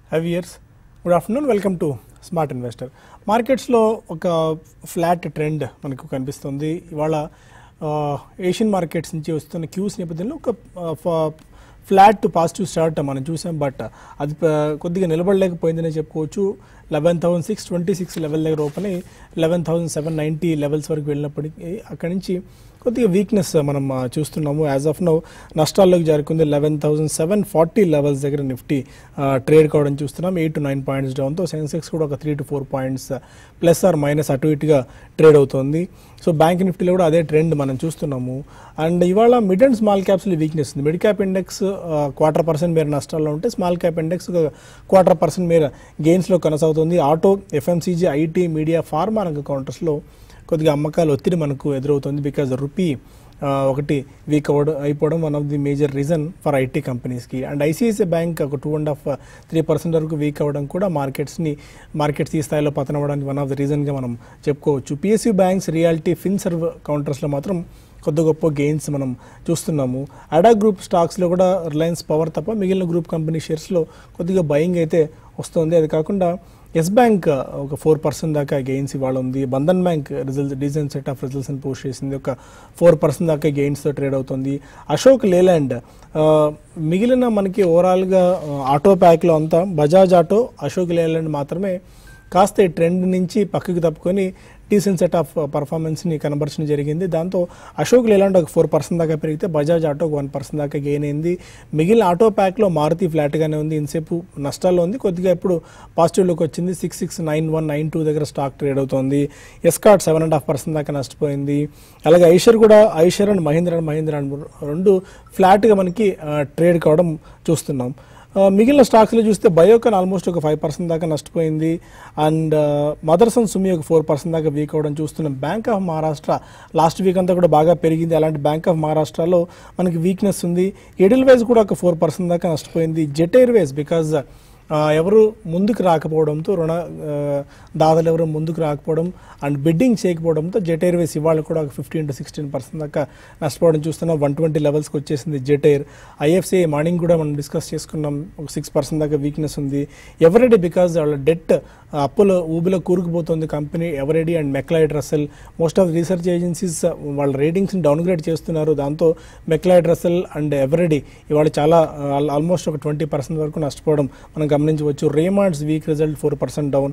Hive years good afternoon welcome to smart investor మార్కెట్స్లో ఒక flat trend మనకు కనిపిస్తుంది ఇవాళ ఆ, ఏషియన్ మార్కెట్స్ నుంచి వస్తున్న క్యూస్ నేపథ్యంలో ఒక ఆ, ఫ- ఫ్లాట్ పాజిటివ్ స్టార్ట్ మనం చూసాం బట్ అది ప- కొద్దిగా నిలబడలేకపోయిందనే చెప్పుకోవచ్చు eleven thousand six twenty six level దగ్గర ఓపెన్ అయ్యి eleven thousand seven ninety levels వరకు వెళ్ళినప్పటికీ అక్కడి నుంచి కొద్దిగా వీక్నెస్ మనం ఆ, చూస్తున్నాము యాజ్ ఆఫ్ నౌ నష్టాల్లోకి జారుకుంది eleven thousand seven forty levels దగ్గర నిఫ్టీ ట్రేడ్ కావడం చూస్తున్నాం ఎయిట్ టు నైన్ పాయింట్స్ డౌన్తో సెన్సెక్స్ కూడా ఒక three to four points plus or minus అటు ఇటుగా ట్రేడ్ అవుతుంది సో బ్యాంక్ నిఫ్టీలో కూడా అదే ట్రెండ్ మనం చూస్తున్నాము అండ్ ఇవాళ మిడ్ అండ్ స్మాల్ క్యాప్స్లో వీక్నెస్ ఉంది mid cap index quarter percent మేర నష్టాల్లో ఉంటే small cap index quarter percent మేర గెయిన్స్లో కొనసాగుతుంది auto FMCG IT media pharma రంగ కౌంటర్స్లో కొద్దిగా అమ్మకాలు ఒత్తిడి మనకు ఎదురవుతుంది బికాజ్ రూపీ ఒకటి వీక్ అవ్వడం అయిపోవడం one of the major reason for IT కంపెనీస్కి అండ్ ఐసిఐసిఐ బ్యాంక్ ఒక two and half three percent వరకు వీక్ అవ్వడం కూడా మార్కెట్స్ని మార్కెట్స్ ఈ స్థాయిలో పతనం అవ్వడానికి వన్ ఆఫ్ ద రీజన్గా మనం చెప్పుకోవచ్చు పిఎస్యూ బ్యాంక్స్ రియాలిటీ ఫిన్సర్వ్ కౌంటర్స్లో మాత్రం కొద్ది గొప్ప గెయిన్స్ మనం చూస్తున్నాము అడా గ్రూప్ స్టాక్స్లో కూడా రిలయన్స్ పవర్ తప్ప మిగిలిన గ్రూప్ కంపెనీ షేర్స్లో కొద్దిగా బయింగ్ అయితే వస్తుంది అది కాకుండా ఎస్ బ్యాంక్ ఒక ఫోర్ పర్సెంట్ దాకా గెయిన్స్ ఇవాళ ఉంది Bandhan bank result decent set of results అని పోస్ట్ చేసింది ఒక ఫోర్ పర్సెంట్ దాకా గెయిన్స్తో ట్రేడ్ అవుతుంది అశోక్ లేలాండ్ ఆ, మిగిలిన మనకి ఓవరాల్గా ఆటో ప్యాక్లో అంతా బజాజ్ ఆటో అశోక్ లేలాండ్ మాత్రమే కాస్త ఈ ట్రెండ్ నుంచి పక్కకి తప్పుకొని డీసెంట్ సెట్ ఆఫ్ పర్ఫార్మెన్స్ని కనబరచడం జరిగింది దాంతో అశోక్ లేలాండ్ ఒక ఫోర్ పర్సెంట్ దాకా పెరిగితే బజాజ్ ఆటో వన్ పర్సెంట్ దాకా గెయిన్ అయింది మిగిలిన ఆటో ప్యాక్లో మారుతి ఫ్లాట్గానే ఉంది ఇంతసేపు నష్టాల్లో ఉంది కొద్దిగా ఇప్పుడు పాజిటివ్లోకి వచ్చింది six six nine one nine two దగ్గర స్టాక్ ట్రేడ్ అవుతోంది Escorts seven and half percent దాకా నష్టపోయింది అలాగే ఐషర్ కూడా Eicher and Mahindra and Mahindra and రెండు ఫ్లాట్గా మనకి ట్రేడ్ కావడం చూస్తున్నాం ఆ, మిగిలిన స్టాక్స్లో చూస్తే బయోకాన్ ఆల్మోస్ట్ ఒక ఫైవ్ పర్సెంట్ దాకా నష్టపోయింది అండ్ మదర్సన్ సుమి ఒక ఫోర్ పర్సెంట్ దాకా వీక్ అవ్వడం చూస్తున్నాం bank of Maharashtra last week అంతా కూడా బాగా పెరిగింది అలాంటి బ్యాంక్ ఆఫ్ మహారాష్ట్రలో మనకి వీక్నెస్ ఉంది ఎడిల్ వైజ్ కూడా ఒక ఫోర్ పర్సెంట్ దాకా నష్టపోయింది జెట్ ఎయిర్వేస్ బికాజ్ ఎవరు ముందుకు రాకపోవడంతో రుణ ఆ, దాతలు ఎవరు ముందుకు రాకపోవడం అండ్ బిడ్డింగ్ చేయకపోవడంతో జెట్ ఎయిర్వేస్ ఇవాళ కూడా ఒక ఫిఫ్టీన్ టు సిక్స్టీన్ పర్సెంట్ దాకా నష్టపోవడం చూస్తున్నాం వన్ ట్వంటీ లెవెల్స్కి వచ్చేసింది జెట్ ఎయిర్ ఐఎఫ్సిఐ మార్నింగ్ కూడా మనం డిస్కస్ చేసుకున్నాం ఒక సిక్స్ పర్సెంట్ దాకా వీక్నెస్ ఉంది ఎవరెడీ బికాజ్ వాళ్ళ డెట్ అప్పులో ఊబిలో కూరుకుపోతుంది company Eveready and McLeod Russel most of research agencies వాళ్ళ రేటింగ్స్ని డౌన్గ్రేడ్ చేస్తున్నారు దాంతో మెక్లైడ్ రసెల్ అండ్ ఎవరెడీ ఇవాళ చాలా ఆల్మోస్ట్ ఒక ట్వంటీ పర్సెంట్ వరకు నష్టపోవడం మనం గమనించవచ్చు Raymonds weak result four percent down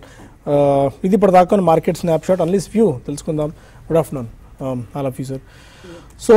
ఇది ఇప్పుడు దాకా మార్కెట్ స్నాప్ షాట్ అన్లీస్ వ్యూ తెలుసుకుందాం good afternoon all of you sir so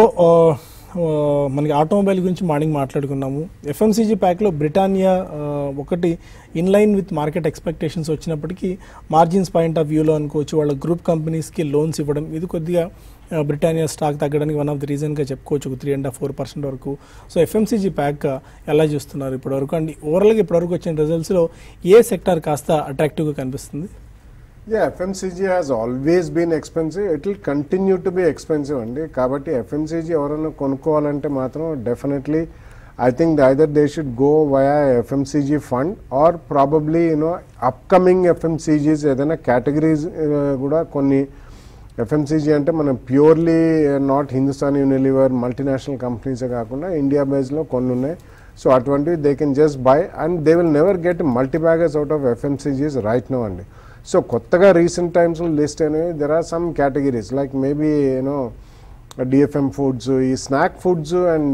మనకి ఆటోమొబైల్ గురించి మార్నింగ్ మాట్లాడుకున్నాము ఎఫ్ఎంసీజీ ప్యాక్లో బ్రిటానియా ఆ, ఒకటి in line with market expectations వచ్చినప్పటికీ మార్జిన్స్ పాయింట్ ఆఫ్ వ్యూలో అనుకోవచ్చు వాళ్ళ గ్రూప్ కంపెనీస్కి లోన్స్ ఇవ్వడం ఇది కొద్దిగా ఆ, బ్రిటానియా స్టాక్ తగ్గడానికి వన్ ఆఫ్ ది రీజన్గా చెప్పుకోవచ్చు ఒక three and half four percent వరకు సో ఎఫ్ఎంసీజీ ప్యాక్ ఎలా చూస్తున్నారు ఇప్పటివరకు అండ్ ఓవరాల్గా ఇప్పటివరకు వచ్చిన రిజల్ట్స్లో ఏ సెక్టార్ కాస్త అట్రాక్టివ్గా కనిపిస్తుంది Yeah, FMCG has always been expensive. It will continue to be expensive అండి కాబట్టి ఎఫ్ఎంసీజీ ఎవరైనా కొనుక్కోవాలంటే మాత్రం definitely I think either they should go via FMCG fund or probably you know upcoming FMCGs ఏదైనా కేటగిరీస్ కూడా కొన్ని ఎఫ్ఎంసీజీ అంటే మనం purely not Hindustan Unilever multinational కంపెనీసే కాకుండా ఇండియా బేస్లో కొన్ని ఉన్నాయి సో అటువంటివి they can just buy and they will never get multi baggers out of FMCGs right no అండి సో కొత్తగా రీసెంట్ టైమ్స్లో లిస్ట్ అయినవి there are some categories like maybe you know DFM foods ఈ snack foods and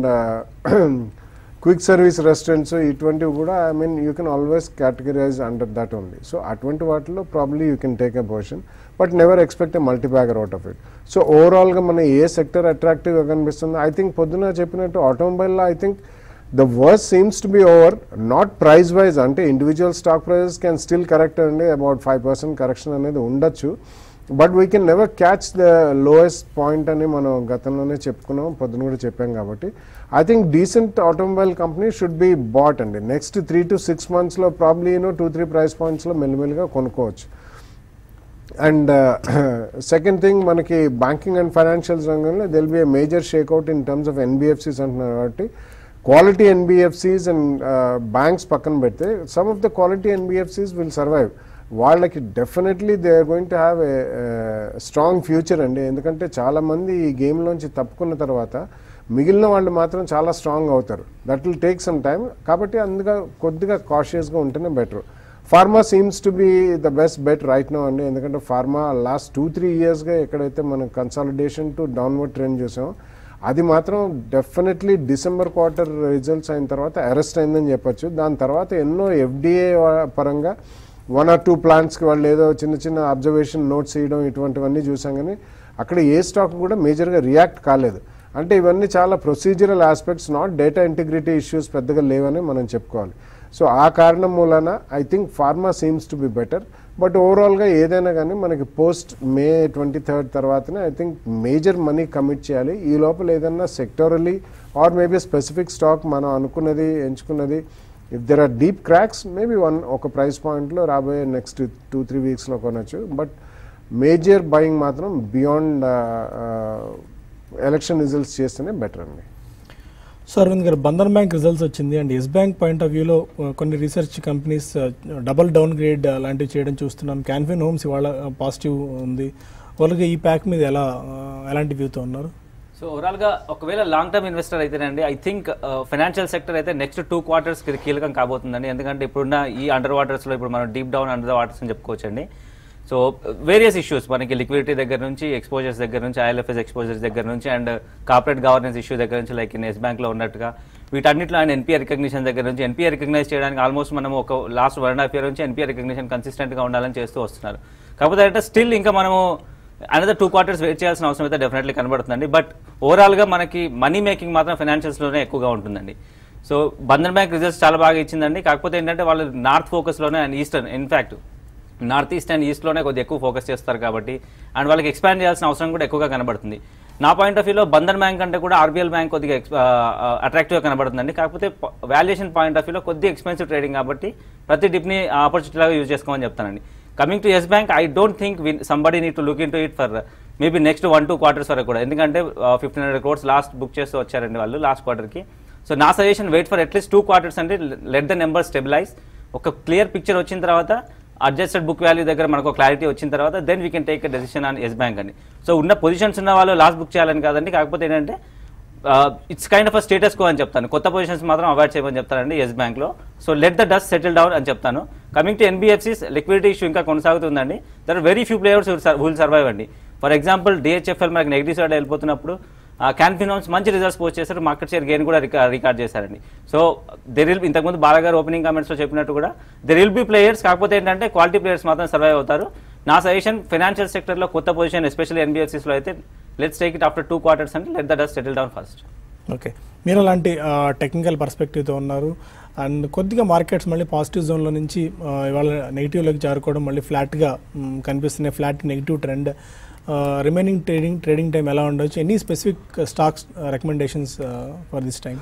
quick service restaurants ఇటువంటివి కూడా I mean you can always categorize under that only so అటువంటి వాటిలో probably you can take a position but never expect a multi bagger out of it so ఓవరాల్గా మన ఏ sector అట్రాక్టివ్గా కనిపిస్తుంది I think పొద్దున చెప్పినట్టు ఆటోమొబైల్లో I think the worse seems to be over not price wise అంటే individual stock prices can still correct అండి about five percent correction అనేది ఉండొచ్చు but we can never catch the lowest point అని మనం గతంలోనే చెప్పుకున్నాం పొద్దున కూడా చెప్పాం కాబట్టి I think decent automobile company should be bought అండి నెక్స్ట్ త్రీ టు సిక్స్ మంత్స్లో probably you know two three price పాయింట్స్లో మెల్లిమెల్లిగా కొనుక్కోవచ్చు అండ్ సెకండ్ థింగ్ మనకి బ్యాంకింగ్ అండ్ ఫైనాన్షియల్స్ రంగంలో there'll be a major shakeout in terms of NBFCs అంటున్నారు కాబట్టి quality NBFCs and banks పక్కన పెడితే some of the quality NBFCs will survive వాళ్ళకి definitely they are going to have a strong future అండి ఎందుకంటే చాలామంది ఈ గేమ్లోంచి తప్పుకున్న తర్వాత మిగిలిన వాళ్ళు మాత్రం చాలా స్ట్రాంగ్ అవుతారు that will take some time కాబట్టి అందుగా కొద్దిగా కాషియస్గా ఉంటేనే better pharma seems to be the best bet right no అండి ఎందుకంటే ఫార్మా లాస్ట్ టూ త్రీ ఇయర్స్గా ఎక్కడైతే మనం కన్సాలిడేషన్ టు డౌన్వర్డ్ ట్రెండ్ చూసాం అది మాత్రం డెఫినెట్లీ డిసెంబర్ క్వార్టర్ రిజల్ట్స్ అయిన తర్వాత అరెస్ట్ అయిందని చెప్పొచ్చు దాని తర్వాత ఎన్నో ఎఫ్డిఏ పరంగా వన్ ఆర్ టూ ప్లాంట్స్కి వాళ్ళు ఏదో చిన్న చిన్న అబ్జర్వేషన్ నోట్స్ చేయడం ఇటువంటివన్నీ చూసాం కానీ అక్కడ ఏ స్టాక్ కూడా మేజర్గా రియాక్ట్ కాలేదు అంటే ఇవన్నీ చాలా procedural aspects not data integrity issues పెద్దగా లేవని మనం చెప్పుకోవాలి సో ఆ కారణం మూలన I think pharma seems to be better but ఓవరాల్గా ఏదైనా కానీ మనకి పోస్ట్ మే ట్వంటీ థర్డ్ తర్వాతనే I think major money commit చేయాలి ఈ లోపల ఏదన్నా sectorally or maybe specific stock మనం అనుకున్నది ఎంచుకున్నది if there are deep cracks maybe one ఒక ప్రైస్ పాయింట్లో రాబోయే నెక్స్ట్ టూ త్రీ వీక్స్లో కొనొచ్చు బట్ మేజర్ బయింగ్ మాత్రం బియాండ్ ఎలక్షన్ రిజల్ట్స్ చేస్తేనే బెటర్ అండి సో అరవింద్ గారు బంధన్ బ్యాంక్ రిజల్ట్స్ వచ్చింది and Yes Bank point of వ్యూలో కొన్ని research companies double downgrade లాంటివి చేయడం చూస్తున్నాం క్యాన్ఫిన్ హోమ్స్ ఇవాళ పాజిటివ్ ఉంది వాళ్ళకి ఈ ప్యాక్ మీద ఎలా ఆ, ఎలాంటి వ్యూతో ఉన్నారు సో ఓవరాల్గా ఒకవేళ లాంగ్ టర్మ్ ఇన్వెస్టర్ అయితేనండి ఐ థింక్ ఫైనాన్షియల్ సెక్టర్ అయితే నెక్స్ట్ టూ క్వార్టర్స్ కీలకం కాబోతుందండి ఎందుకంటే ఇప్పుడున్న ఈ అండర్ వాటర్స్లో ఇప్పుడు మనం deep down under the waters అని చెప్పుకోవచ్చండి సో వేరియస్ ఇష్యూస్ మనకి లిక్విడిటీ దగ్గర నుంచి ఎక్స్పోజర్స్ దగ్గర నుంచి ఐఎల్ఎఫ్ఎస్ ఎక్స్పోజర్స్ దగ్గర నుంచి అండ్ కార్పొరేట్ గవర్నెన్స్ ఇష్యూ దగ్గర నుంచి లైక్ ఎస్ బ్యాంక్లో ఉన్నట్టుగా వీటన్నిటిలో ఆయన ఎన్పిఆర్ రికగ్నిషన్ దగ్గర నుంచి ఎన్పిఆర్ రికగ్నైజ్ చేయడానికి ఆల్మోస్ట్ మనం ఒక last one and half year నుంచి ఎన్పిఆర్ రికగ్నిషన్ కన్సిస్టెంట్గా ఉండాలని చేస్తూ వస్తున్నారు కాకపోతే అంటే స్టిల్ ఇంకా మనము అనదర్ టూ క్వార్టర్స్ వెయిట్ చేయాల్సిన అవసరం అయితే డెఫినెట్లీ కనబడుతుందండి బట్ ఓవరాల్గా మనకి మనీ మేకింగ్ మాత్రం ఫైనాన్షియల్స్లోనే ఎక్కువగా ఉంటుందండి సో బంధన్ బ్యాంక్ రిజల్ట్స్ చాలా బాగా ఇచ్చిందండి కాకపోతే ఏంటంటే వాళ్ళు నార్త్ ఫోకస్లోనే and eastern in fact north east and ఈస్ట్లోనే కొద్దిగా ఎక్కువ ఫోకస్ చేస్తారు కాబట్టి అండ్ వాళ్ళకి ఎక్స్పాండ్ చేయాల్సిన అవసరం కూడా ఎక్కువగా కనబడుతుంది నా పాయింట్ ఆఫ్ వ్యూలో బంధన్ బ్యాంక్ అంటే కూడా ఆర్బీఎల్ బ్యాంక్ కొద్దిగా అట్రాక్టివ్గా కనబడుతుందండి కాకపోతే వాల్యుయేషన్ పాయింట్ ఆఫ్ వ్యూలో కొద్దిగా ఎక్స్పెన్సివ్ ట్రేడింగ్ కాబట్టి ప్రతి డిప్ని ఆపర్చునిటీ లాగా యూజ్ చేసుకోమని చెప్తానండి coming to Yes Bank I don't think somebody need to look into it for maybe next one two quarters వరకు కూడా ఎందుకంటే fifteen hundred crores loss book చేస్తూ వచ్చారండి వాళ్ళు లాస్ట్ క్వార్టర్కి సో నా suggestion wait for at least two quarters అంటే let the number stabilize ఒక క్లియర్ పిక్చర్ వచ్చిన తర్వాత అడ్జస్టెడ్ బుక్ వాల్యూ దగ్గర మనకు క్లారిటీ వచ్చిన తర్వాత then we can take a decision on Yes Bank అండి సో ఉన్న పొజిషన్స్ ఉన్న వాళ్ళు లాస్ట్ బుక్ చేయాలని కాదండి కాకపోతే ఏంటంటే it's kind of status quo అని చెప్తాను కొత్త పొజిషన్స్ మాత్రం అవాయిడ్ చేయమని చెప్తానండి ఎస్ బ్యాంక్లో so let the dust settle down అని చెప్తాను coming to NBFCs liquidity issue ఇంకా కొనసాగుతుందండి there very few players will survive అండి ఫర్ ఎగ్జాంపుల్ డిహెచ్ఎఫ్ఎల్ మనకి నెగిటివ్ సైడ్ వెళ్ళిపోతున్నప్పుడు క్యాన్ఫినాన్స్ మంచి రిజల్ట్స్ పోస్ట్ చేశారు మార్కెట్ షేర్ గెయిన్ కూడా రికార్డ్ చేశారండి సో దెర్ విల్ ఇంతకుముందు బాలగారు ఓపెనింగ్ కామెంట్స్లో చెప్పినట్టు కూడా దెర్ విల్ బి ప్లేయర్స్ కాకపోతే ఏంటంటే క్వాలిటీ ప్లేయర్స్ మాత్రం సర్వైవ్ అవుతారు నా సజెషన్ ఫైనాన్షియల్ సెక్టర్లో కొత్త పొజిషన్ ఎస్పెషల్లీ ఎన్బిఎఫ్సిస్లో అయితే let's take it after two quarters అంటే let the dust settle down first okay మీరు అలాంటి టెక్నికల్ పర్స్పెక్టివ్తో ఉన్నారు అండ్ కొద్దిగా మార్కెట్స్ మళ్ళీ పాజిటివ్ జోన్లో నుంచి ఆ, ఇవాళ నెగిటివ్లోకి జారుకోవడం మళ్ళీ ఫ్లాట్గా మ్, కనిపిస్తున్నాయి flat negative trend remaining trading trading time ఎలా ఉండొచ్చు any specific stocks recommendations for this time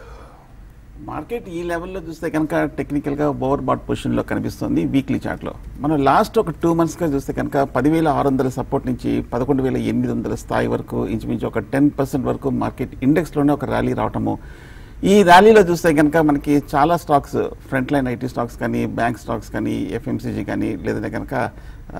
market ఈ లెవెల్లో చూస్తే కనుక టెక్నికల్గా ఓవర్ బాట్ పొజిషన్లో కనిపిస్తుంది వీక్లీ చార్ట్లో మనం లాస్ట్ ఒక టూ మంత్స్గా చూస్తే కనుక పదివేల ఆరు వందల సపోర్ట్ నుంచి పదకొండు వేల ఎనిమిది వందల స్థాయి వరకు ఇంచుమించు ఒక టెన్ పర్సెంట్ వరకు మార్కెట్ ఇండెక్స్లోనే ఒక ర్యాలీ రావటము ఈ ర్యాలీలో చూస్తే కనుక మనకి చాలా stocks front line IT stocks కానీ బ్యాంక్ స్టాక్స్ కానీ ఎఫ్ఎంసీజీ కానీ లేదంటే కనుక ఆ,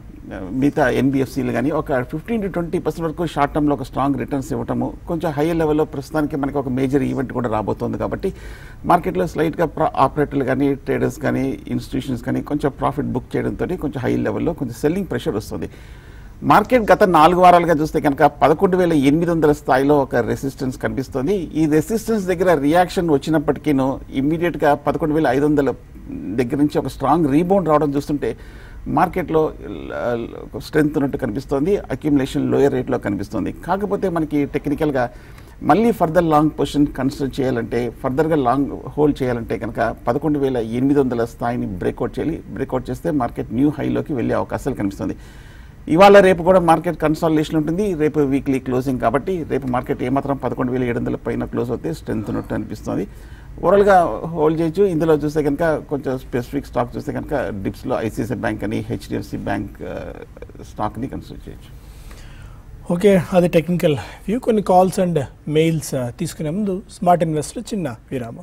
మిగతా ఎన్బిఎఫ్సీలు కానీ ఒక ఫిఫ్టీన్ టు ట్వంటీ పర్సెంట్ వరకు షార్ట్ టర్మ్లో ఒక స్ట్రాంగ్ రిటర్న్స్ ఇవ్వటము కొంచెం హైయర్ లెవెల్లో ప్రస్తుతానికి మనకి ఒక మేజర్ ఈవెంట్ కూడా రాబోతోంది కాబట్టి మార్కెట్లో స్లైట్గా ఆపరేటర్లు కానీ ట్రేడర్స్ కానీ ఇన్స్టిట్యూషన్స్ కానీ కొంచెం ప్రాఫిట్ బుక్ చేయడంతో కొంచెం హై లెవెల్లో కొంచెం సెల్లింగ్ ప్రెషర్ వస్తుంది మార్కెట్ గత నాలుగు వారాలుగా చూస్తే కనుక పదకొండు వేల ఎనిమిది వందల స్థాయిలో ఒక రెసిస్టెన్స్ కనిపిస్తుంది ఈ రెసిస్టెన్స్ దగ్గర రియాక్షన్ వచ్చినప్పటికీను ఇమ్మీడియట్గా పదకొండు వేల ఐదు వందల దగ్గర నుంచి ఒక స్ట్రాంగ్ రీబౌండ్ రావడం చూస్తుంటే మార్కెట్లో స్ట్రెంత్ ఉన్నట్టు కనిపిస్తోంది అక్యుములేషన్ లోయర్ రేట్లో కనిపిస్తుంది కాకపోతే మనకి టెక్నికల్గా మళ్ళీ ఫర్దర్ లాంగ్ పొజిషన్ కన్సిడర్ చేయాలంటే ఫర్దర్గా లాంగ్ హోల్డ్ చేయాలంటే కనుక పదకొండు వేల ఎనిమిది వందల స్థాయిని బ్రేక్అవుట్ చేయాలి బ్రేక్అవుట్ చేస్తే మార్కెట్ న్యూ హైలోకి వెళ్ళే అవకాశాలు కనిపిస్తుంది ఇవాళ రేపు కూడా మార్కెట్ కన్సాలిడేషన్ ఉంటుంది రేపు వీక్లీ క్లోజింగ్ కాబట్టి రేపు మార్కెట్ ఏమాత్రం పదకొండు వేల ఏడు వందల పైన క్లోజ్ అవుతే స్ట్రెంత్ ఉన్నట్టు అనిపిస్తుంది ఓవరాల్గా హోల్డ్ చేయొచ్చు ఇందులో చూస్తే కనుక కొంచెం స్పెసిఫిక్ స్టాక్ చూస్తే కనుక డిప్స్లో ఐసిఐసిఐ బ్యాంక్ అని హెచ్డిఎఫ్సి బ్యాంక్ స్టాక్ని కన్సిడర్ చేయొచ్చు ఓకే అది టెక్నికల్ వ్యూ కొన్ని కాల్స్ అండ్ మెయిల్స్ తీసుకునే ముందు స్మార్ట్ ఇన్వెస్టర్ చిన్న విరామం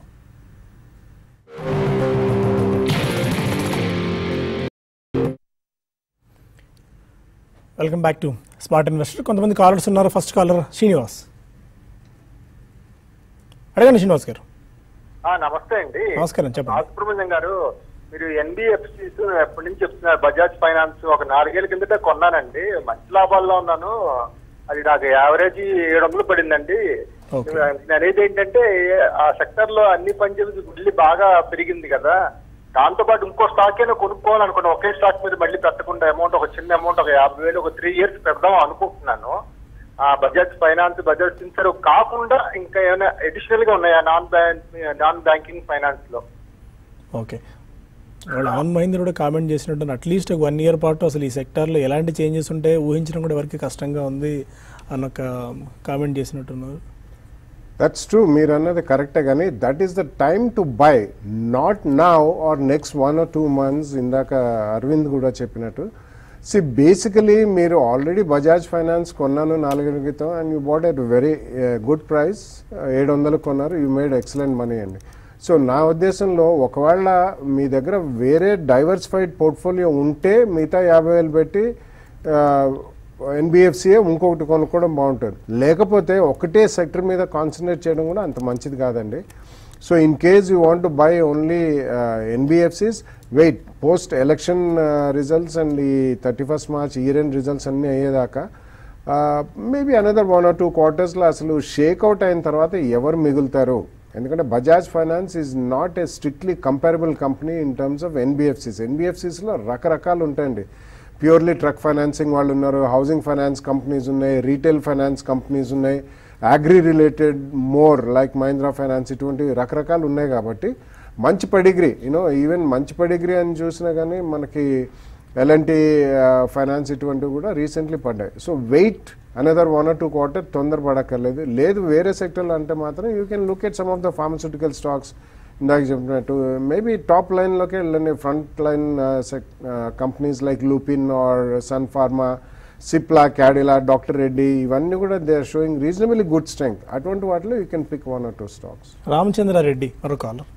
welcome back to smart investor కొంతమంది కాలర్స్ ఉన్నారు ఫస్ట్ కాలర్ శ్రీనివాస్ అడగండి శ్రీనివాస్ గారు ఆ, నమస్తే అండి నమస్కారం, చెప్పండి. బాలసుబ్రహ్మణ్యం గారు మీరు ఎన్బిఎఫ్సిస్ ఎప్పటి నుంచి చెప్తున్నారు బజాజ్ ఫైనాన్స్ ఒక నాలుగేళ్ల కిందట కొన్నానండి మంచి లాభాల్లో ఉన్నాను అది నాకు యావరేజ్ ఏడు వందలు పడిందండి Okay. నేను అనేది ఏంటంటే ఆ సెక్టర్ లో అన్ని పనిచేసి మళ్ళీ బాగా పెరిగింది కదా దాంతో పాటు ఇంకో స్టాక్ అయినా కొనుక్కోవాలనుకున్నా ఒకే స్టాక్ మీద మళ్ళీ పెట్టకుండా అమౌంట్ ఒక చిన్న అమౌంట్ ఒక యాభై వేలు ఒక త్రీ ఇయర్స్ పెడదాం అనుకుంటున్నాను ఆ బజాజ్ ఫైనాన్స్ బజాజ్ ఫిన్సర్ కాకుండా ఇంకా ఏమైనా అడిషనల్ గా ఉన్నాయా non bank non banking finance లో ఓకే వాళ్ళు ఆన్ మహేంద్ర కూడా కామెంట్ చేసినట్టు అట్లీస్ట్ ఒక వన్ ఇయర్ పాటు అసలు ఈ సెక్టార్లో ఎలాంటి చేంజెస్ ఉంటాయి ఊహించడం కూడా ఎవరికి కష్టంగా ఉంది అన్న ఒక కామెంట్ చేసినట్టున్నారు దట్స్ ట్రూ మీరు అన్నది కరెక్టే కానీ that is the time to buy not now or next one or two months ఇందాక అరవింద్ కూడా చెప్పినట్టు సి బేసికలీ మీరు ఆల్రెడీ బజాజ్ ఫైనాన్స్ కొన్నాను నాలుగేళ్ల క్రితం and you bought at very good price ఏడు వందలు కొన్నారు యూ మేడ్ ఎక్సలెంట్ మనీ అండి సో నా ఉద్దేశంలో ఒకవేళ మీ దగ్గర వేరే డైవర్సిఫైడ్ పోర్ట్ఫోలియో ఉంటే మిగతా యాభై వేలు పెట్టి ఎన్బిఎఫ్సిఏ ఇంకొకటి కొనుక్కోవడం బాగుంటుంది లేకపోతే ఒకటే సెక్టర్ మీద కాన్సన్ట్రేట్ చేయడం కూడా అంత మంచిది కాదండి so in case you want to buy only NBFCs wait post election results and ఈ thirty first March year end results అన్నీ అయ్యేదాకా maybe another one or two క్వార్టర్స్లో అసలు షేక్అవుట్ అయిన తర్వాత ఎవరు మిగులుతారు ఎందుకంటే Bajaj finance is not a strictly comparable company in terms of NBFCs ఎన్బిఎఫ్సిస్లో రకరకాలు ఉంటాయండి ప్యూర్లీ ట్రక్ ఫైనాన్సింగ్ వాళ్ళు ఉన్నారు హౌసింగ్ ఫైనాన్స్ కంపెనీస్ ఉన్నాయి రీటైల్ ఫైనాన్స్ కంపెనీస్ ఉన్నాయి agri related more like Mahindra finance ఇటువంటి రకరకాలు ఉన్నాయి కాబట్టి మంచి పడిగ్రీ యూనో ఈవెన్ మంచి పడిగ్రీ అని చూసినా కానీ మనకి ఎల్ఎన్టీ ఫైనాన్స్ ఇటువంటివి కూడా రీసెంట్లీ పడ్డాయి so wait another one or two quarter తొందర పడక్కర్లేదు లేదు వేరే సెక్టర్లో అంటే మాత్రం you can look at some of the pharmaceutical stocks ఇందాక చెప్పినట్టు మేబీ టాప్ లైన్లోకి వెళ్ళండి front line companies like Lupin or Sun pharma Cipla Cadila doctor Reddy ఇవన్నీ కూడా they are showing reasonably good strength అటువంటి వాటిలో you can pick one or two stocks Ramachandra Reddy మరో caller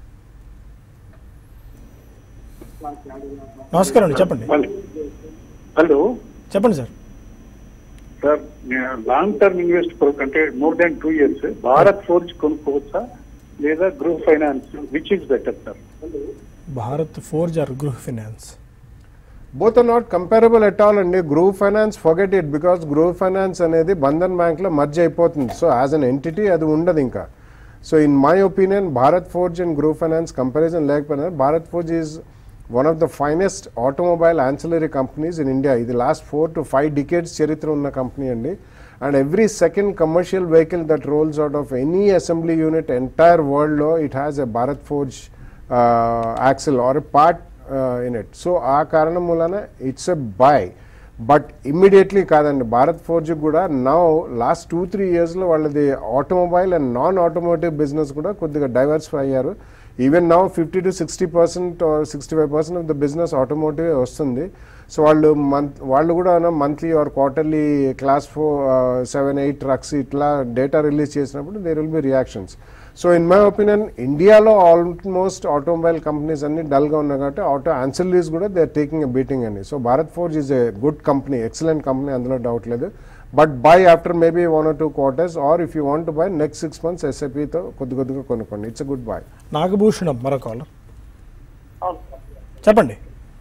నమస్కారం అండి చెప్పండి హలో చెప్పండి సార్ సార్ నేను లాంగ్ టర్మ్ ఇన్వెస్ట్ అంటే more than two years Bharat forge కొనుక్కోవచ్చా లేదా group finance which is better sir Bharat forge or Griha finance both are not comparable at all అండి group finance forget it because group finance అనేది బంధన్ బ్యాంక్లో merge అయిపోతుంది so as an entity అది ఉండదు ఇంకా so in my opinion Bharat forge and group finance comparison లేకపోయినా Bharat forge is one of the finest automobile ancillary companies in India ఇది last four to five decades చరిత్ర ఉన్న కంపెనీ అండి and every second commercial vehicle that rolls out of any assembly unit entire వరల్డ్లో it has a Bharat forge axle or a part in it so ఆ కారణం మూలన it's a buy but immediately కాదండి Bharat forge కూడా now last two three ఇయర్స్లో వాళ్ళది automobile and non automotive business కూడా కొద్దిగా డైవర్సిఫై అయ్యారు even now fifty to sixty percent sixty five percent of the business automotive వస్తుంది సో వాళ్ళు మంత్ వాళ్ళు కూడా monthly or quarterly class four seven eight trucks ఇట్లా డేటా రిలీజ్ చేసినప్పుడు there will be reactions so in my opinion ఇండియాలో almost automobile companies అన్ని డల్గా ఉన్నాయి కాబట్టి ఆటో ఆన్సర్లీస్ కూడా they are taking a beating అండి so Bharat forge is a good company excellent company అందులో డౌట్ లేదు but by after maybe one or two quarters or if you want to buy next six months ఎస్ఐపితో కొద్ది కొద్దిగా కొనుక్కోండి it's a good buy Nagabhushanam మరో caller అవును sir. చెప్పండి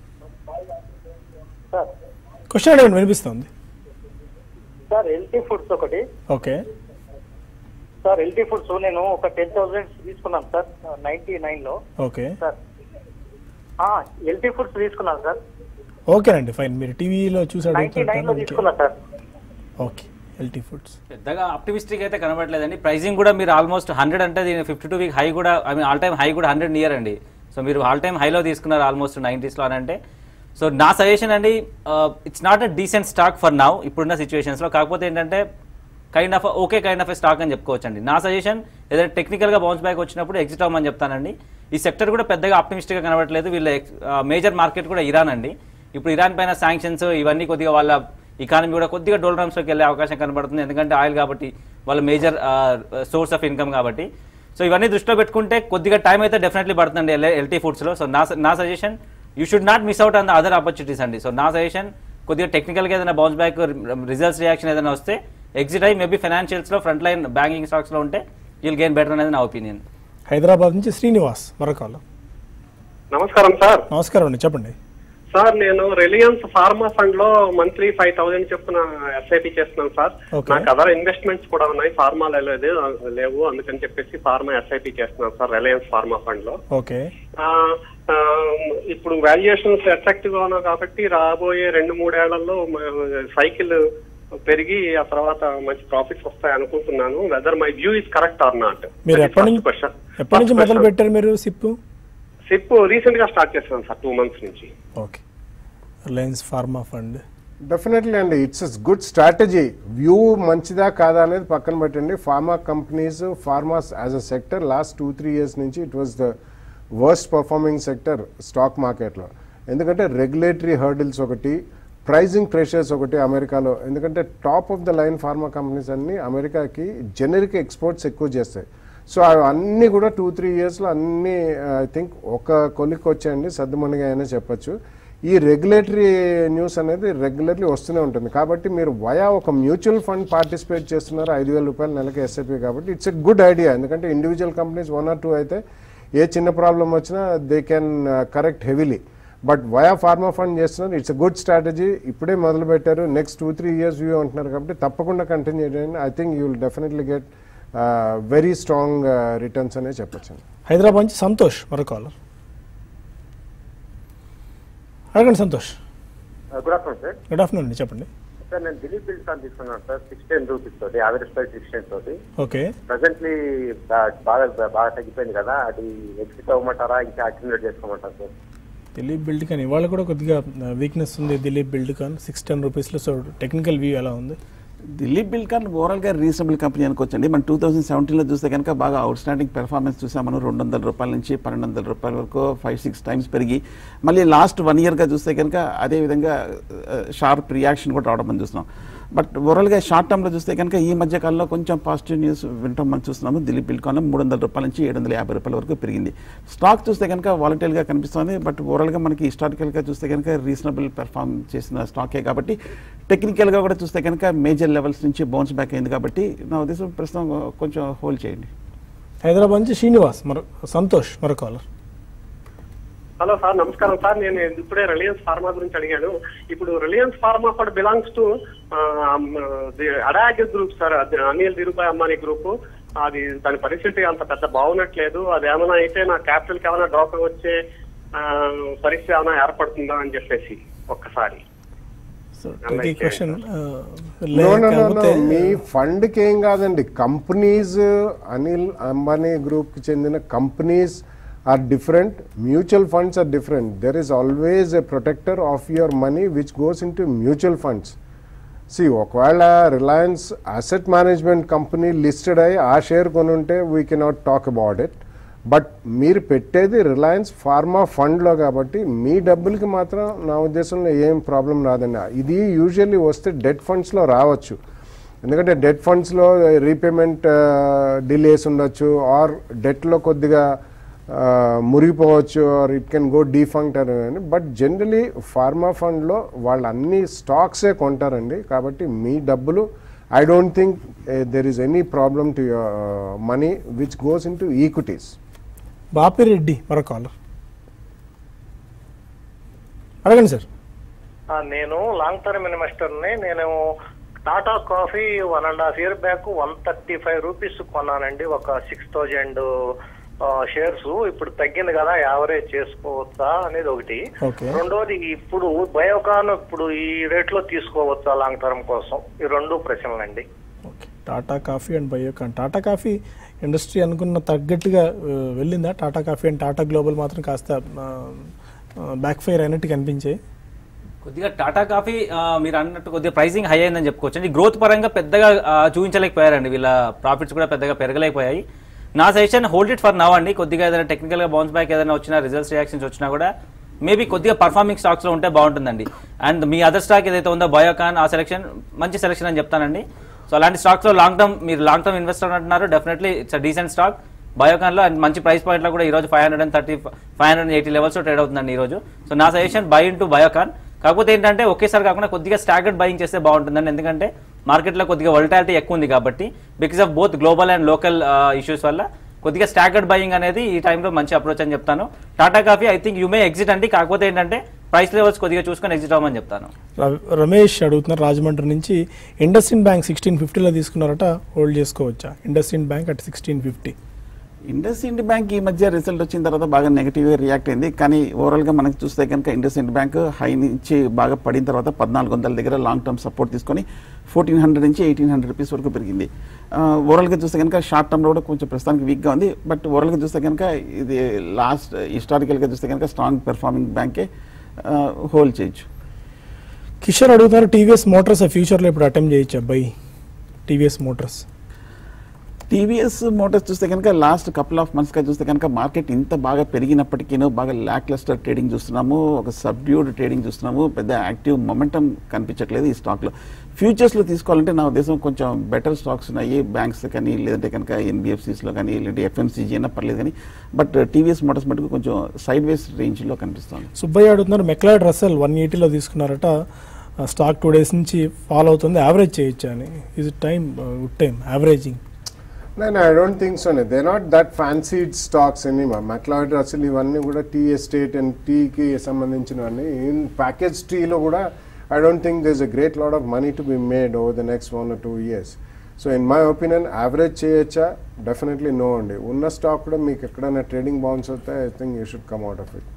sir question అడగండి వినిపిస్తుంది సార్ ఎల్టీ ఫుడ్స్ ఒకటి ఓకే సార్ ఎల్టీ ఫుడ్స్ నేను ఒక టెన్ థౌసండ్ తీసుకున్నాను సార్ నైన్టీ నైన్ లో ఓకే సార్ ఎల్టీ ఫుడ్స్ తీసుకున్నాను సార్ ఓకేనండి ఫైన్ మీరు టీవీలో చూసి నైన్టీ నైన్ లో తీసుకున్నా సార్ ఓకే ఎల్టీ ఫుడ్స్ పెద్దగా ఆప్టిమిస్టిక్ అయితే కనబడలేదండి ప్రైసింగ్ కూడా మీరు ఆల్మోస్ట్ హండ్రెడ్ అంటే దీని ఫిఫ్టీ టూ వీక్ హై కూడా I mean all time high కూడా హండ్రెడ్ నియర్ అండి సో మీరు ఆల్ టైమ్ హైలో తీసుకున్నారు ఆల్మోస్ట్ నైంటీస్లో అని అంటే సో నా సజెషన్ అండి it's not a decent stock for now ఇప్పుడున్న సిచ్యువేషన్స్లో కాకపోతే ఏంటంటే kind of okay kind of stock అని చెప్పుకోవచ్చండి నా సజెషన్ ఏదైనా టెక్నికల్గా బౌన్స్ బ్యాక్ వచ్చినప్పుడు ఎగ్జిట్ అవ్వమని చెప్తానండి ఈ సెక్టర్ కూడా పెద్దగా ఆప్టిమిస్టిక్గా కనబడట్లేదు వీళ్ళ మేజర్ మార్కెట్ కూడా ఇరాన్ అండి ఇప్పుడు ఇరాన్ పైన శాంక్షన్స్ ఇవన్నీ కొద్దిగా వాళ్ళ ఎకానమీ కూడా కొద్దిగా డోల్ డ్రమ్స్లోకి వెళ్ళే అవకాశం కనబడుతుంది ఎందుకంటే ఆయిల్ కాబట్టి వాళ్ళ మేజర్ సోర్స్ ఆఫ్ ఇన్కమ్ కాబట్టి సో ఇవన్నీ దృష్టిలో పెట్టుకుంటే కొద్దిగా టైం అయితే డెఫినెట్లీ పడుతుంది ఎల్టీ ఫుడ్స్లో సో నా నా suggestion you should not miss out on the other opportunities అండి సో నా సజెషన్ కొద్దిగా టెక్నికల్గా ఏదైనా బౌన్స్ బ్యాక్ రిజల్ట్స్ రియాక్షన్ ఏదైనా వస్తే ఎగ్జిట్ అయ్యి మేబీ ఫైనాన్షియల్స్లో ఫ్రంట్ లైన్ బ్యాంకింగ్ స్టాక్స్లో ఉంటే యూల్ గెయిన్ బెటర్ అనేది నా ఒపీనియన్ హైదరాబాద్ నుంచి శ్రీనివాస్ మరో కాలర్ నమస్కారం సార్ నమస్కారం అండి చెప్పండి సార్ నేను రిలయన్స్ ఫార్మా ఫండ్ లో మంత్లీ ఫైవ్ థౌసండ్ చొప్పున ఎస్ఐపి చేస్తున్నాను సార్ Okay. నాకు అదర్ ఇన్వెస్ట్మెంట్స్ కూడా ఉన్నాయి ఫార్మాలో లేదు లేవు అందుకని చెప్పేసి ఫార్మా ఎస్ఐపి చేస్తున్నాను సార్ రిలయన్స్ ఫార్మా ఫండ్ లో ఓకే ఆ, ఆ, ఇప్పుడు వాల్యుయేషన్స్ అట్రాక్టివ్ గా ఉన్నాయి కాబట్టి రాబోయే రెండు మూడేళ్లలో సైకిల్ పెరిగి ఆ తర్వాత మంచి ప్రాఫిట్స్ వస్తాయి అనుకుంటున్నాను whether my view is correct or not మీరు ఎప్పటి నుంచి ఎప్పటి నుంచి మొదలు పెట్టారు మీరు సిప్ సిప్ రీసెంట్ గా స్టార్ట్ చేస్తున్నాను సార్ టూ మంత్స్ నుంచి okay Reliance pharma fund definitely అండి ఇట్స్ గుడ్ స్ట్రాటజీ వ్యూ మంచిదా కాదా అనేది పక్కన పెట్టండి pharma companies pharmas as a sector last two three years నుంచి it was the worst performing sector stock మార్కెట్లో ఎందుకంటే రెగ్యులేటరీ హర్డిల్స్ ఒకటి ప్రైజింగ్ ప్రెషర్స్ ఒకటి అమెరికాలో ఎందుకంటే top of the line pharma companies అన్ని అమెరికాకి జెనరిక్ ఎక్స్పోర్ట్స్ ఎక్కువ చేస్తాయి సో అన్నీ కూడా టూ త్రీ ఇయర్స్లో అన్నీ ఐ థింక్ ఒక కొలిక్కి వచ్చాయండి సర్దుమణిగా అయినా చెప్పొచ్చు ఈ రెగ్యులేటరీ న్యూస్ అనేది రెగ్యులర్లీ వస్తూనే ఉంటుంది కాబట్టి మీరు వయా ఒక మ్యూచువల్ ఫండ్ పార్టిసిపేట్ చేస్తున్నారు ఐదు వేల రూపాయలు నెలకి ఎస్ఐపి కాబట్టి ఇట్స్ ఎ గుడ్ ఐడియా ఎందుకంటే individual companies one or two అయితే ఏ చిన్న ప్రాబ్లం వచ్చినా they can correct heavily but via pharma fund చేస్తున్నారు ఇట్స్ ఎ గుడ్ స్ట్రాటజీ ఇప్పుడే మొదలు పెట్టారు next two three years view అంటున్నారు కాబట్టి తప్పకుండా కంటిన్యూ చేయండి I think you will definitely get very strong returns అనే చెప్పొచ్చు హైదరాబాద్ నుంచి సంతోష్ మరో కాలర్ అడగండి Santosh good afternoon sir good afternoon అండి చెప్పండి సార్ నేను దిలీప్ బిల్ కార్డ్ తీసుకున్నాను సార్ సిక్స్టీన్ రూపీస్ తోటి యావరేజ్ ప్రైస్ సిక్స్టీన్ తోటి ఓకే ప్రజెంట్లీ బాగా బాగా తగ్గిపోయింది కదా అది ఎగ్జిట్ అవ్వమంటారా ఇంకా అక్యుములేట్ చేసుకోమంటారా సార్ దిలీప్ బిల్డ్ కాన్ ఇవాళ కూడా కొద్దిగా వీక్నెస్ ఉంది Dilip Buildcon six ten రూపీస్లో సో టెక్నికల్ వ్యూ ఎలా ఉంది దిలీప్ బిల్కాన్ ఓవరాల్గా రీజనబుల్ కంపెనీ అనుకోవచ్చండి మనం టూ థౌసండ్ సెవెంటీన్లో చూస్తే కనుక బాగా అవుట్ స్టాండింగ్ పెర్ఫార్మెన్స్ చూసాం మనం రెండు వందల రూపాయల నుంచి పన్నెండు వందల రూపాయల వరకు ఫైవ్ సిక్స్ టైమ్స్ పెరిగి మళ్ళీ లాస్ట్ వన్ ఇయర్గా చూస్తే కనుక అదే విధంగా షార్ప్ రియాక్షన్ కూడా రావడం మనం చూస్తున్నాం బట్ ఓవరాల్గా షార్ట్ టర్మ్లో చూస్తే కనుక ఈ మధ్య కాలంలో కొంచెం పాజిటివ్ న్యూస్ వింటాం మనం చూస్తున్నాము దిలీప్ బిల్కాన్ మూడు వందల రూపాయల నుంచి ఏడు వందల యాభై రూపాయల వరకు పెరిగింది స్టాక్ చూస్తే కనుక వాలటైల్గా కనిపిస్తుంది బట్ ఓవరాల్గా మనకి హిస్టారికల్గా చూస్తే కనుక రీజనబుల్ పెర్ఫార్మ్ చేసిన స్టాకే కాబట్టి టెక్నికల్గా కూడా చూస్తే కనుక మేజర్ లెవెల్స్ నుంచి బౌన్స్ బ్యాక్ అయింది కాబట్టి నా ఉద్దేశం ప్రస్తుతం కొంచెం హోల్డ్ చేయండి హైదరాబాద్ నుంచి శ్రీనివాస్ మరో సంతోష్ మరో కాలర్ హలో సార్ నమస్కారం సార్ నేను ఇప్పుడే రిలయన్స్ ఫార్మా గురించి అడిగాను ఇప్పుడు రిలయన్స్ ఫార్మా కూడా belongs to ADAG group sir అది అనిల్ ధీరుభాయ్ అంబానీ గ్రూప్ అది దాని పరిస్థితి అంత పెద్ద బాగున్నట్లేదు అది ఏమైనా అయితే నా క్యాపిటల్ కి ఏమైనా డ్రాప్ వచ్చే ఆ, పరిస్థితి ఏమైనా ఏర్పడుతుందా అని చెప్పేసి ఒక్కసారి so twenty question no no no no మీ ఫండ్కి ఏం కాదండి కంపెనీస్ అనిల్ అంబానీ గ్రూప్కి చెందిన companies are different mutual funds are different there is always a protector of your money which goes in to mutual funds సి ఒకవేళ Reliance asset management company listed అయ్యి ఆ షేర్ కొనుంటే we cannot talk about it but మీరు పెట్టేది Reliance pharma ఫండ్లో కాబట్టి మీ డబ్బులకి మాత్రం నా ఉద్దేశంలో ఏం ప్రాబ్లం రాదండి ఇది యూజువల్లీ వస్తే డెట్ ఫండ్స్లో రావచ్చు ఎందుకంటే డెట్ ఫండ్స్లో రీపేమెంట్ డిలేస్ ఉండొచ్చు ఆర్ డెట్లో కొద్దిగా ఆ, మురిగిపోవచ్చు or it can go defunct అని బట్ జనరలీ ఫార్మా ఫండ్లో వాళ్ళు అన్ని స్టాక్సే కొంటారండి కాబట్టి మీ డబ్బులు I don't think there is any problem to your money which goes in to equities Bapireddy మరో కాలర్ అడగండి సార్ ఆ, నేను లాంగ్ టర్మ్ ఇన్వెస్టర్ని నేను Tata Coffee one and half year back one thirty five rupees కొన్నానండి ఒక సిక్స్ థౌజండ్ షేర్స్ ఇప్పుడు తగ్గింది కదా యావరేజ్ చేసుకోవచ్చా అనేది ఒకటి Okay. రెండోది ఇప్పుడు బయోకాన్ ఇప్పుడు ఈ రేట్ లో తీసుకోవచ్చా లాంగ్ టర్మ్ కోసం ఈ రెండు ప్రశ్నలండి okay Tata Coffee and Biocon Tata Coffee industry అనుకున్న తగ్గట్టుగా ఆ, వెళ్ళిందా Tata Coffee and Tata Global మాత్రం కాస్త బ్యాక్ ఫైర్ అయినట్టు కనిపించాయి కొద్దిగా టాటా కాఫీ ఆ, మీరు అన్నట్టు కొద్దిగా ప్రైసింగ్ హై అయిందని చెప్పుకోవచ్చు అండి గ్రోత్ పరంగా పెద్దగా ఆ, చూపించలేకపోయారండి వీళ్ళ ప్రాఫిట్స్ కూడా పెద్దగా పెరగలేకపోయాయి నా suggestion hold it for now అండి కొద్దిగా ఏదైనా టెక్నికల్ గా బౌన్స్ బ్యాక్ ఏదైనా వచ్చినా రిజల్ట్స్ రియాక్షన్స్ వచ్చినా కూడా మేబీ కొద్దిగా పర్ఫార్మింగ్ స్టాక్స్ లో ఉంటే బాగుంటుందండి అండ్ మీ అదర్ స్టాక్ ఏదైతే ఉందో బయోకాన్ ఆ సెలెక్షన్ మంచి సెలెక్షన్ అని చెప్తానండి సో అలాంటి స్టాక్స్ లో లాంగ్ టర్మ్ మీరు లాంగ్ టర్మ్ ఇన్వెస్టర్ అంటున్నారు definitely it's decent stock Biocon లో అండ్ మంచి ప్రైస్ పాయింట్ లో కూడా ఈ రోజు five hundred and thirty five hundred eighty levels trade అవుతుందండి ఈ రోజు సో నా suggestion buy in to Biocon కాకపోతే ఏంటంటే ఒకేసారి కాకుండా కొద్దిగా స్టాగర్డ్ బయింగ్ చేస్తే బాగుంటుందండి ఎందుకంటే మార్కెట్లో కొద్దిగా వల్టాలిటీ ఎక్కువ ఉంది కాబట్టి because of both global and local issues వల్ల కొద్దిగా స్టాగర్డ్ బయింగ్ అనేది ఈ టైంలో మంచి అప్రోచ్ అని చెప్తాను Tata Coffee I think you may exit అండి కాకపోతే ఏంటంటే ప్రైస్ లెవెల్స్ కొద్దిగా చూసుకొని ఎగ్జిట్ అవ్వమని చెప్తాను ర- రమేష్ అడుగుతున్నారు రాజమండ్రి నుంచి ఇండస్ఇండ్ బ్యాంక్ సిక్స్టీన్ ఫిఫ్టీలో తీసుకున్నారట హోల్డ్ చేసుకోవచ్చా IndusInd bank at sixteen fifty IndusInd bank ఈ మధ్య రిజల్ట్ వచ్చిన తర్వాత బాగా నెగిటివ్గా రియాక్ట్ అయింది కానీ ఓవరాల్గా మనకి చూస్తే కనుక ఇండస్ ఇండ్ బ్యాంక్ హై నుంచి బాగా పడిన తర్వాత పద్నాలుగు వందల దగ్గర లాంగ్ టర్మ్ సపోర్ట్ తీసుకొని ఫోర్టీన్ హండ్రెడ్ నుంచి ఎయిటీన్ హండ్రెడ్ రూపీస్ వరకు పెరిగింది ఓవరాల్గా చూస్తే కనుక షార్ట్ టర్మ్లో కూడా కొంచెం ప్రస్తుతానికి వీక్గా ఉంది బట్ ఓవరాల్గా చూస్తే కనుక ఇది లాస్ట్ హిస్టారికల్గా చూస్తే కనుక స్ట్రాంగ్ పెర్ఫార్మింగ్ బ్యాంకే హోల్డ్ చేయొచ్చు కిషోర్ అడుగుతున్నారు టీవీఎస్ మోటార్స్ ఫ్యూచర్లో ఇప్పుడు అటెంప్ట్ చేయొచ్చా buy TVS Motors TVS Motors చూస్తే కనుక లాస్ట్ కపుల్ ఆఫ్ మంత్స్గా చూస్తే కనుక మార్కెట్ ఇంత బాగా పెరిగినప్పటికీ బాగా ల్యాక్ లస్టర్ ట్రేడింగ్ చూస్తున్నాము ఒక సబ్డ్యూడ్ ట్రేడింగ్ చూస్తున్నాము పెద్ద యాక్టివ్ మొమెంటం కనిపించట్లేదు ఈ స్టాక్లో ఫ్యూచర్స్లో తీసుకోవాలంటే నా ఉద్దేశం కొంచెం బెటర్ స్టాక్స్ ఉన్నాయి బ్యాంక్స్ కానీ లేదంటే కనుక ఎన్బిఎఫ్సిస్లో కానీ లేదంటే ఎఫ్ఎంసీజీ అయినా పర్లేదు కానీ బట్ టీవీఎస్ మోటార్స్ మటుకు కొంచెం సైడ్ వేస్ రేంజ్లో కనిపిస్తుంది సుబ్బయ్య అడుగుతున్నారు మెక్లాడ్ రసెల్ వన్ ఎయిటీలో తీసుకున్నారట స్టాక్ టూ డేస్ నుంచి ఫాలో అవుతుంది యావరేజ్ చేయొచ్చా అని ఇది time good time averaging No, no, I don't think so. They're not that fancied stocks anymore. McLeod అసలు ఇవన్నీ కూడా టీ ఎస్టేట్ అండ్ టీకి సంబంధించినవన్నీ ఇన్ ప్యాకేజ్ టీలో కూడా I don't think this a great lot of money to be made over the next one two years so in my opinion average చేయొచ్చా definitely no అండి ఉన్న స్టాక్ కూడా మీకు ఎక్కడైనా ట్రేడింగ్ బౌన్స్ అవుతే I think you should come out of it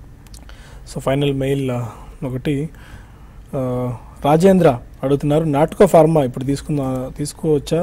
so final mail ఒకటి ఆ, రాజేంద్ర అడుగుతున్నారు నాటుకో ఫార్మా ఇప్పుడు తీసుకుందా తీసుకోవచ్చా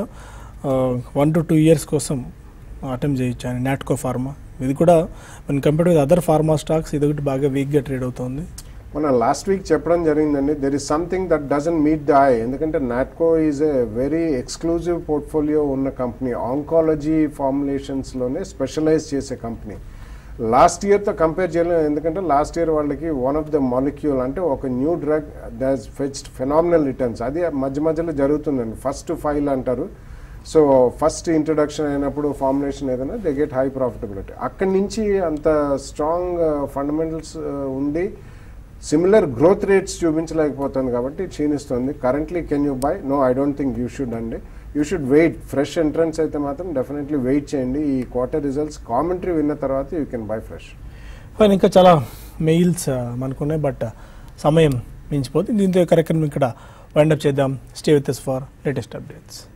వన్ టు టూ ఇయర్స్ కోసం అటెంప్ట్ చేయొచ్చా అని నాటుకో ఫార్మా ఇది కూడా మన compare with other pharma stocks ఇది ఒకటి బాగా వీక్గా ట్రేడ్ అవుతుంది మన లాస్ట్ వీక్ చెప్పడం జరిగిందండి there is something that doesn't meet the eye ఎందుకంటే Natco is a very exclusive portfolio ఉన్న కంపెనీ ఆంకాలజీ ఫార్ములేషన్స్లోనే స్పెషలైజ్ చేసే కంపెనీ లాస్ట్ ఇయర్తో కంపేర్ చేయలేము ఎందుకంటే లాస్ట్ ఇయర్ వాళ్ళకి వన్ ఆఫ్ ద మాలిక్యూల్ అంటే ఒక new drug does fetched phenomenal returns అది మధ్య మధ్యలో జరుగుతుందండి ఫస్ట్ ఫైల్ అంటారు సో ఫస్ట్ ఇంట్రడక్షన్ అయినప్పుడు ఫార్ములేషన్ ఏదైనా దే గెట్ హై ప్రాఫిటబిలిటీ అక్కడి నుంచి అంత స్ట్రాంగ్ ఫండమెంటల్స్ ఉండి సిమిలర్ గ్రోత్ రేట్స్ చూపించలేకపోతుంది కాబట్టి క్షీణిస్తుంది currently can you buy no I don't think you should అండి you should wait fresh entrance అయితే మాత్రం డెఫినెట్లీ వెయిట్ చేయండి ఈ క్వార్టర్ రిజల్ట్స్ కామెంటరీ విన్న తర్వాత you can buy fresh fine ఇంకా చాలా మెయిల్స్ మనకున్నాయి బట్ సమయం మించిపోతుంది దీంతో ఈ కార్యక్రమం ఇక్కడ వైండప్ చేద్దాం stay with for latest updates